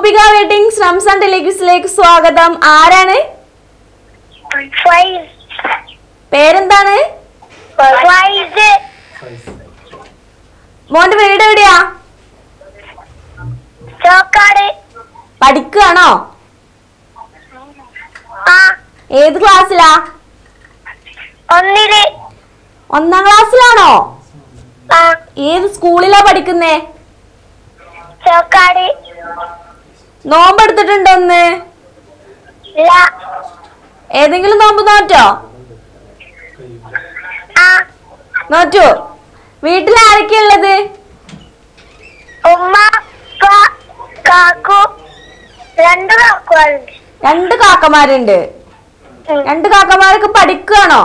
Shobhika weddings Ramzan ടെലിവിസിലേക്ക് സ്വാഗതം ആരാണ് five പേരെന്താണ് ഫൈവ് മോന്റെ വീട് എവിടെയാ ചോക്കാട് പഠിക്കുകയാണോ ആ ഏത് ക്ലാസ്സിലാ ഒന്നില് ഒന്നാം ക്ലാസ്സിലാണോ ആ ഏത് സ്കൂളിലാ പഠിക്കുന്നേ ചോക്കാട് നോമ്പ് എടുത്തിട്ടുണ്ടോ ഒന്ന് ഇല്ല ഏതെങ്കിലും നോമ്പ് നോറ്റോ ആ നോറ്റു വീട്ടിൽ ആരൊക്കെയാ ഉള്ളത് ഉമ്മ ഉപ്പ കാക്കു രണ്ട് കാക്കുകളുണ്ട് രണ്ട് കാക്കമാരുണ്ട് രണ്ട് കാക്കമാരൊക്കെ പഠിക്കുകയാണോ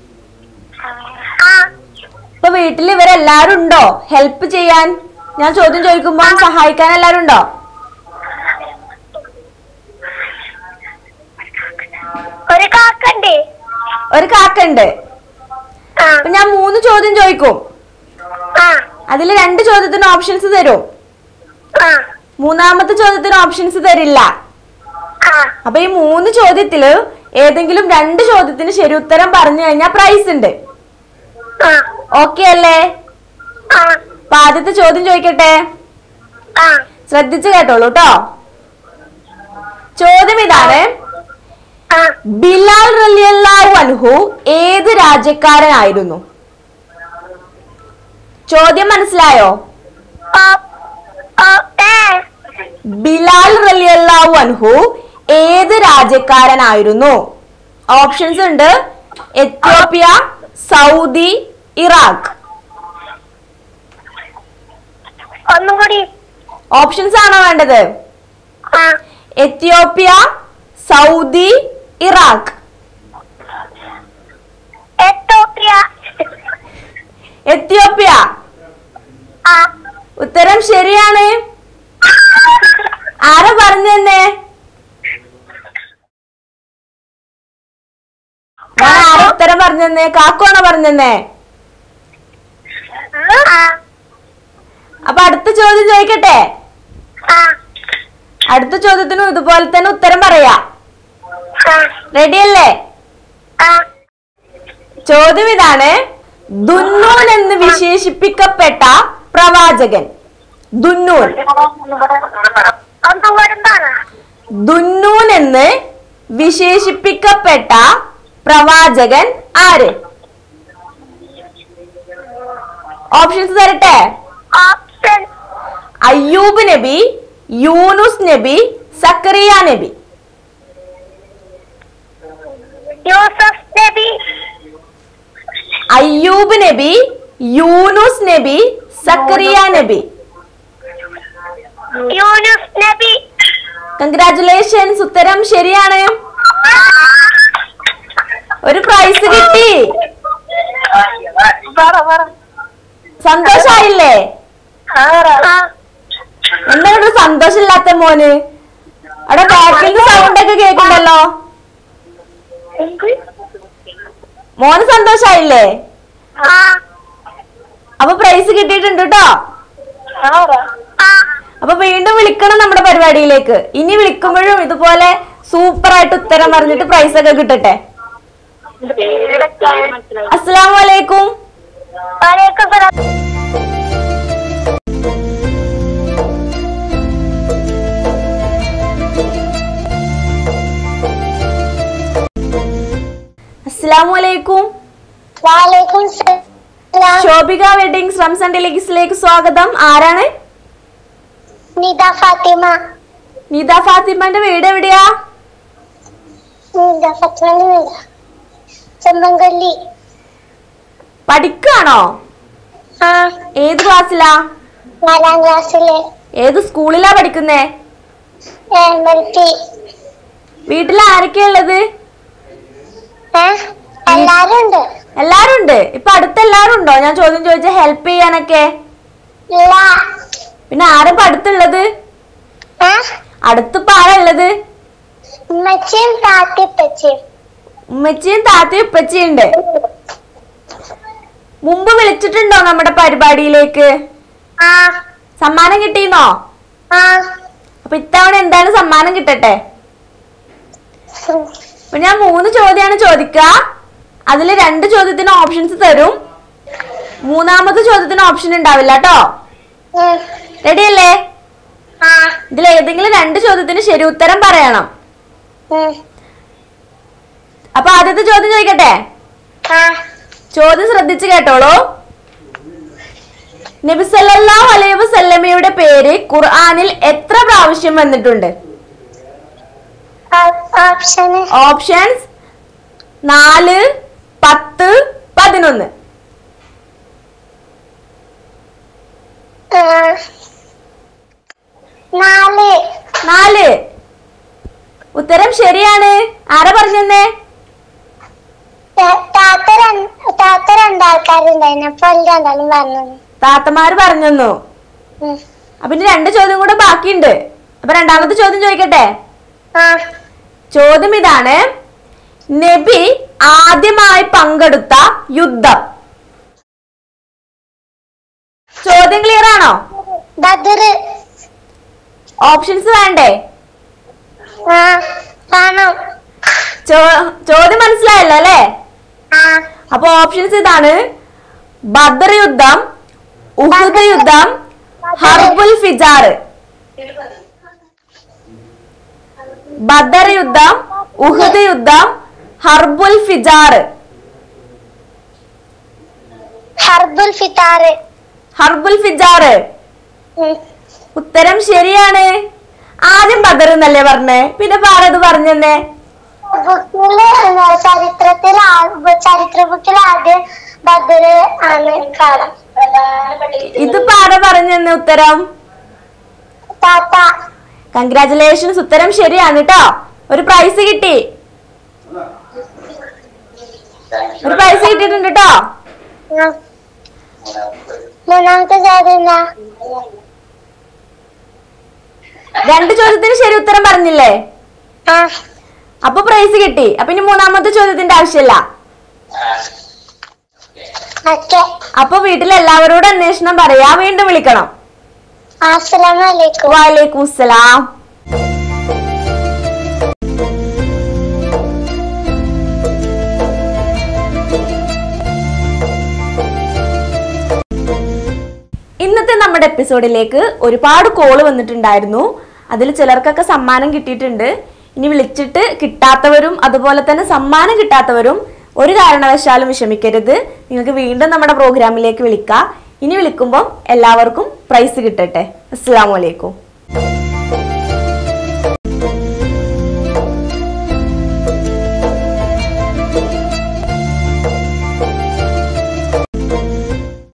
ആ ഇപ്പൊ വീട്ടിൽ ഇവരെല്ലാരും ഉണ്ടോ ഹെൽപ്പ് ചെയ്യാൻ ഞാൻ ചോദ്യം ചോദിക്കുമ്പോ സഹായിക്കാൻ എല്ലാരും ഉണ്ടോ ഒരു കാക്കുണ്ട് ഒരു കാക്കുണ്ട് ആ അപ്പൊ ഞാൻ മൂന്ന് ചോദ്യം ചോദിക്കും ആ അതിൽ രണ്ട് ചോദ്യത്തിന് ഓപ്ഷൻസ് തരും ആ മൂന്നാമത്തെ ചോദ്യത്തിന് ഓപ്ഷൻസ് തരില്ല ആ അപ്പൊ ഈ മൂന്ന് ചോദ്യത്തില് ഏതെങ്കിലും രണ്ട് ചോദ്യത്തിന് ശരി ഉത്തരം പറഞ്ഞു കഴിഞ്ഞാൽ പ്രൈസ് ഉണ്ട് ആ ഓക്കെ അല്ലേ ആ അപ്പൊ ആദ്യത്തെ ചോദ്യം ചോദിക്കട്ടെ ആ ശ്രദ്ധിച്ച് കേട്ടോളൂ കേട്ടോ ചോദ്യം ഇതാണ് ആ ബിലാൽ റലിയല്ലാഹു അൻഹു ഏത് രാജ്യക്കാരനായിരുന്നു ചോദ്യം മനസ്സിലായോ ഓ ഓ ഏ ബിലാൽ റലിയല്ലാഹു അൻഹു ഏത് രാജ്യക്കാരനായിരുന്നു ഓപ്ഷൻസ് ഉണ്ട് എത്യോപ്യ സൗദി ഇറാഖ് ഒന്നും കൂടി ഓപ്ഷൻസ് ആണോ വേണ്ടത് ആ Ethiopia Saudi Iraq Ethiopia Ethiopia ആ ഉത്തരം ശരിയാണ് ആരാ പറഞ്ഞു തന്നെ ഞാൻ ആരാ ഉത്തരം പറഞ്ഞു തന്നെ കാക്കുവാണോ പറഞ്ഞു തന്നെ ആ അപ്പൊ അടുത്ത ചോദ്യം ചോദിക്കട്ടെ ആ അടുത്ത ചോദ്യത്തിനും ഇതുപോലെ തന്നെ ഉത്തരം പറയാ ആ റെഡിയല്ലേ ആ ചോദ്യം ഇതാണ് ദുന്നൂൻ എന്ന് വിശേഷിപ്പിക്കപ്പെട്ട പ്രവാചകൻ ദുന്നൂൻ ഒന്നും കൂടി പറ ദുന്നൂൻ എന്ന് വിശേഷിപ്പിക്കപ്പെട്ട പ്രവാചകൻ ആര് ഓപ്ഷൻസ് തരട്ടെ ഓപ്ഷൻ അയ്യൂബ് നബി യൂനുസ് നബി സക്കറിയ നബി യൂസഫ് നബി അയ്യൂബ് നബി യൂനുസ് നബി സക്കറിയ നബി യൂനുസ് നബി കൺഗ്രാറ്റുലേഷൻസ് ഉത്തരം ശരിയാണ് ഒരു പ്രൈസ് കിട്ടി പറ പറ സന്തോഷായില്ലേ ആ എന്താണ് സന്തോഷമില്ലാത്ത മോന് അവിടെ ബാക്കിൽ നിന്ന് സൗണ്ട് ഒക്കെ കേൾക്കണ്ടല്ലോ മോന് സന്തോഷായില്ലേ ആ അപ്പൊ പ്രൈസ് കിട്ടിയിട്ടുണ്ട് കേട്ടോ ആ അപ്പൊ വീണ്ടും വിളിക്കണം നമ്മുടെ പരിപാടിയിലേക്ക് ഇനി വിളിക്കുമ്പോഴും ഇതുപോലെ സൂപ്പർ ആയിട്ട് ഉത്തരം പറഞ്ഞിട്ട് പ്രൈസ് ഒക്കെ കിട്ടട്ടെ അസ്സലാമു അലൈക്കും വലൈക്കും സലാം അസ്സലാമു അലൈക്കും വലൈക്കും സലാം ശോഭിക വെഡിങ്സ് റംസാൻ ടെലിഗിസിലേക്ക് സ്വാഗതം ആരാണ് നിദ ഫാത്തിമ നിത ഫാത്തിമന്റെ വീട് എവിടെയാ നിദ ഫാത്തിമ നിദ ചെമ്പൻകൊല്ലി പഠിക്കാണോ ആ ഏത് ക്ലാസ്സിലാ നാലാം ക്ലാസ്സിലെ ഏത് സ്കൂളിലാ പഠിക്കുന്നേ എം എൽ പി വീട്ടിൽ ആരൊക്കെയാ ഉള്ളത് ഏ എല്ലാരും ഉണ്ട് എല്ലാരും ഉണ്ട് ഇപ്പൊ അടുത്ത് എല്ലാരും ഉണ്ടോ ഞാൻ ചോദ്യം ചോദിച്ച ഹെൽപ്പ് ചെയ്യാനൊക്കെ ഇല്ല പിന്നെ ആരാ ഇപ്പൊ അടുത്തുള്ളത് ഏ അടുത്തിപ്പോ ആരാ ഉള്ളത് ഉമ്മച്ചിയും താത്തിപ്പച്ചിയും ഉമ്മച്ചിയും താത്തയും ഉപ്പച്ചിയും ഉണ്ട് മുമ്പ് വിളിച്ചിട്ടുണ്ടോ നമ്മുടെ പരിപാടിയിലേക്ക് ആ സമ്മാനം കിട്ടിയെന്നോ ആ അപ്പൊ ഇത്തവണ എന്താണ് സമ്മാനം കിട്ടട്ടെ അപ്പൊ ഞാൻ മൂന്ന് ചോദ്യമാണ് ചോദിക്കുക അതിൽ രണ്ട് ചോദ്യത്തിന് ഓപ്ഷൻസ് തരും മൂന്നാമത്തെ ചോദ്യത്തിന് ഓപ്ഷൻ ഉണ്ടാവില്ല കേട്ടോ ഉം. റെഡി അല്ലേ ആ ഇതിൽ ഏതെങ്കിലും രണ്ട് ചോദ്യത്തിന് ശരി ഉത്തരം പറയണം ഉം. അപ്പൊ ആദ്യത്തെ ചോദ്യം ചോദിക്കട്ടെ ആ ചോദ്യം ശ്രദ്ധിച്ച് കേട്ടോളൂ നബി സല്ലല്ലാഹു അലൈഹി വസല്ലമയുടെ പേര് ഖുർആനിൽ എത്ര പ്രാവശ്യം വന്നിട്ടുണ്ട് ഓ- ഓപ്ഷന് ഓപ്ഷൻസ് നാല് പത്ത് പതിനൊന്ന് ആ, നാല് നാല് ഉത്തരം ശരിയാണ് ആരാ പറഞ്ഞെന്നേ ത- താത്ത രണ്ട് താത്ത രണ്ടാൾക്കാരുണ്ടായിരുന്നു അപ്പൊ അവര് രണ്ടാളും പറഞ്ഞു താത്തമാര് പറഞ്ഞെന്നു ഉം. അപ്പൊ ഇനി രണ്ട് ചോദ്യം കൂടെ ബാക്കിയുണ്ട് അപ്പൊ രണ്ടാമത്തെ ചോദ്യം ചോദിക്കട്ടെ ആ ചോദ്യം ഇതാണ് നബി ആദ്യമായി പങ്കെടുത്ത യുദ്ധം ചോദ്യം ക്ലിയർ ആണോ ബദർ ഓപ്ഷൻസ് വേണ്ടേ ആ കാണും ചോ- ചോദ്യം മനസ്സിലായല്ലോ അല്ലേ ആ അപ്പൊ ഓപ്ഷൻസ് ഇതാണ് ബദർ യുദ്ധം ഉഹുദ് യുദ്ധം ഹർബുൽ ഫിജാർ ബദർ യുദ്ധം ഉഹുദ് യുദ്ധം ഹർബുൽ ഫിജാർ ഹർബുൽ ഫിത്താർ ഹർബുൽ ഫിജാർ ഉം. ഉത്തരം ശരിയാണ് ആദ്യം ബദർ എന്നല്ലേ പറഞ്ഞേ പിന്നെ പാരത് പറഞ്ഞെന്നേ ബുക്കില് എന്താ ചരിത്രത്തിൽ ആ- ചരിത്ര ബുക്കിൽ ആദ്യം ബദർ ആണ് കാണാം ഇത് പാര പറഞ്ഞെന്ന് ഉത്തരം താത്ത കൺഗ്രാചുലേഷൻസ് ഉത്തരം ശരിയാണ് കേട്ടോ ഒരു പ്രൈസ് കിട്ടി ഒരു പ്രൈസ് കിട്ടിയിട്ടുണ്ട് കേട്ടോ ആ. മൂന്നാമത്തെ ചോദ്യം എന്താ രണ്ട് ചോദ്യത്തിന് ശരി ഉത്തരം പറഞ്ഞില്ലേ ആ അപ്പൊ പ്രൈസ് കിട്ടി അപ്പൊ ഇനി മൂന്നാമത്തെ ചോദ്യത്തിന്റെ ആവശ്യമില്ല ഓക്കെ അപ്പൊ വീട്ടിൽ എല്ലാവരോടും അന്വേഷണം പറയാ വീണ്ടും വിളിക്കണം അസ്സലാമലൈക്കും വാലേക്കും അസ്സലാം ഇന്നത്തെ നമ്മുടെ എപ്പിസോഡിലേക്ക് ഒരുപാട് കോള് വന്നിട്ടുണ്ടായിരുന്നു അതിൽ ചിലർക്കൊക്കെ സമ്മാനം കിട്ടിയിട്ടുണ്ട് ഇനി വിളിച്ചിട്ട് കിട്ടാത്തവരും അതുപോലെ തന്നെ സമ്മാനം കിട്ടാത്തവരും ഒരു കാരണവശാലും വിഷമിക്കരുത് നിങ്ങൾക്ക് വീണ്ടും നമ്മുടെ പ്രോഗ്രാമിലേക്ക് വിളിക്കാം ഇനി വിളിക്കുമ്പോൾ എല്ലാവർക്കും പ്രൈസ് കിട്ടട്ടെ അസ്സാം വലൈക്കും